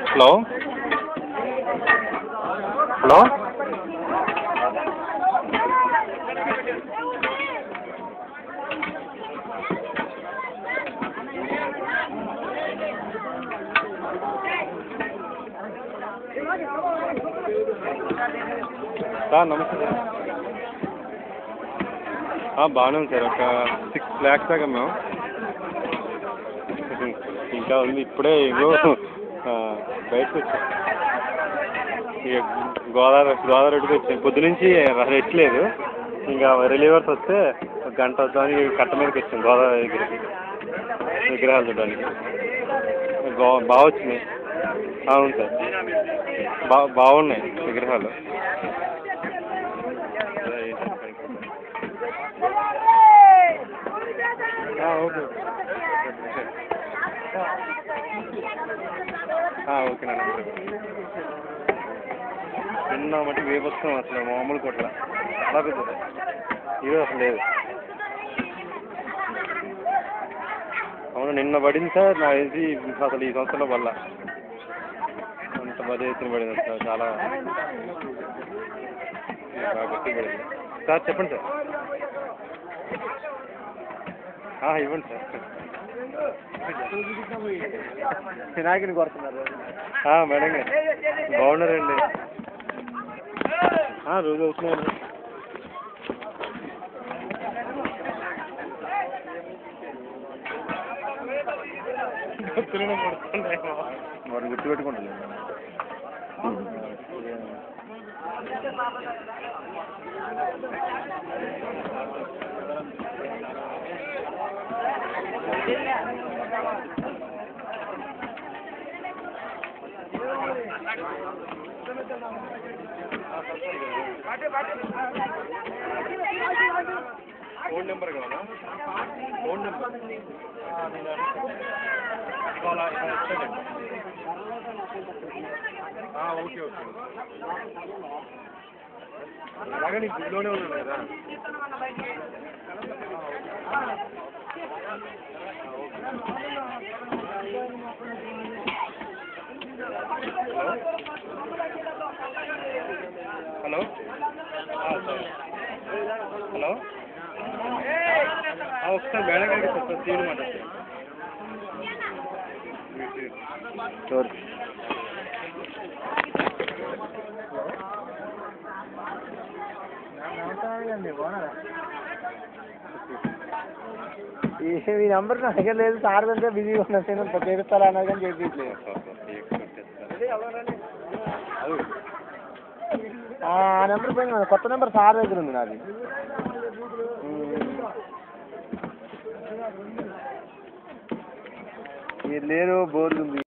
Hello hello sir namaste sir ఆ, బాగానే ఉంది సార్ ఒక సిక్స్ ల్యాక్స్ దాకా మేము ఇంకా ఉంది ఇప్పుడే ఇగో ఆ, బయటకు వచ్చాం ఇక గోదావరి గోదావరి రోడ్డుకి వచ్చాం పొద్దు నుంచి రెస్ట్ లేదు ఇంకా రిలీవర్స్ వస్తే ఒక గంట వద్దామని కట్ట మీదకి వచ్చాం గోదావరి దగ్గరికి విగ్రహాలు చూడడానికి గో బాగా వచ్చినాయి అవును సార్ బా బాగున్నాయి విగ్రహాలు ఆ, ఓకే ఆ, ఓకే నాన్న నిన్న మట్టి వేపొస్తాం అసలు మామూలు కొట్ల చాలా పెద్దది ఈరోజు అసలు లేదు అవును నిన్న పడింది సార్ నాకు తెలిసి అసలు ఈ సంవత్సరంలో వల్ల అంత పెద్ద ఎత్తున పడింది సార్ చాలా బాగా గట్టి పడింది సార్ చెప్పండి సార్ ఆ, ఇవ్వండి సార్ వినాయకుని కొడుతున్నారు ఆ, మేడం గారు బాగున్నారండి ఆ, రోజు అవుతున్నాయండి మరి గుర్తుపెట్టుకుంటుంది ఫోన్ నెంబర్ కావాలా ఫోన్ నెంబర్ ఇవాళ ఇవాళ ఇస్తానండి ఆ, ఓకే ఓకే అలాగే నీకు గుడిలోనే ఉన్నాను కదా హలో ఆ, సరే హలో ఆ, ఒకసారి మేడం గారికి ఒకసారి తీయడం మాట ఈ నంబర్ నా దగ్గర లేదు సార్ దగ్గర బిజీగా ఉన్నా నేను చేపిస్తారా అన్నది కానీ చేపించలేదు ఆ నెంబర్ పోయింది నాది. కొత్త నెంబర్ సార్ దగ్గర ఉంది నాది మీరు లేరు బోర్డు ఉంది